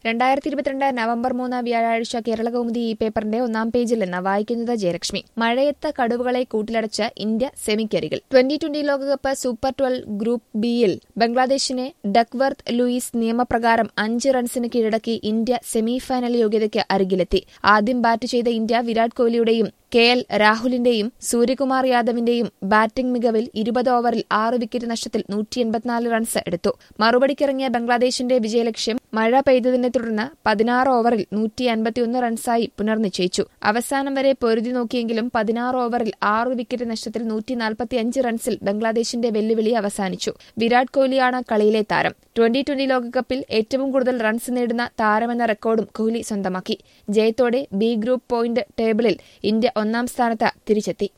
രണ്ടായിരത്തി ഇരുപത്തിരണ്ട് നവംബർ മൂന്ന് വ്യാഴാഴ്ച കേരളകൗമുദി ഈ പേപ്പറിന്റെ ഒന്നാം പേജിൽ നിന്ന് വായിക്കുന്നത് ജയലക്ഷ്മി മഴയത്ത് കടുവകളെ കൂട്ടിലടച്ച് ഇന്ത്യ സെമിക്കരികിൽ ട്വന്റി ട്വന്റി ലോകകപ്പ് സൂപ്പർ ട്വൽവ് ഗ്രൂപ്പ് ബിയിൽ ബംഗ്ലാദേശിനെ ഡക്വർത്ത് ലൂയിസ് നിയമപ്രകാരം അഞ്ച് റൺസിന് കീഴടക്കി ഇന്ത്യ സെമിഫൈനൽ യോഗ്യതയ്ക്ക് അരികിലെത്തി ആദ്യം ബാറ്റ് ചെയ്ത ഇന്ത്യ വിരാട് കോഹ്ലിയുടെയും കെ എൽ രാഹുലിന്റെയും സൂര്യകുമാർ യാദവിന്റെയും ബാറ്റിംഗ് മികവിൽ ഇരുപത് ഓവറിൽ ആറ് വിക്കറ്റ് നഷ്ടത്തിൽ നൂറ്റി എൺപത്തിനാല് റൺസ് എടുത്തു മറുപടിക്കിറങ്ങിയ ബംഗ്ലാദേശിന്റെ വിജയലക്ഷ്യം മഴ പെയ്തതിനെ തുടർന്ന് പതിനാറ് ഓവറിൽ നൂറ്റി അൻപത്തിയൊന്ന് റൺസായി പുനർനിശ്ചയിച്ചു അവസാനം വരെ പൊരുതി നോക്കിയെങ്കിലും പതിനാറ് ഓവറിൽ ആറ് വിക്കറ്റ് നഷ്ടത്തിൽ നൂറ്റി നാൽപ്പത്തിയഞ്ച് റൺസിൽ ബംഗ്ലാദേശിന്റെ വെല്ലുവിളി അവസാനിച്ചു വിരാട് കോഹ്ലിയാണ് കളിയിലെ താരം ട്വന്റി ട്വന്റി ലോകകപ്പിൽ ഏറ്റവും കൂടുതൽ റൺസ് നേടുന്ന താരമെന്ന റെക്കോർഡും കോഹ്ലി സ്വന്തമാക്കി ജയത്തോടെ ബി ഗ്രൂപ്പ് പോയിന്റ് ടേബിളിൽ ഇന്ത്യ ഒന്നാം സ്ഥാനത്ത് തിരിച്ചെത്തി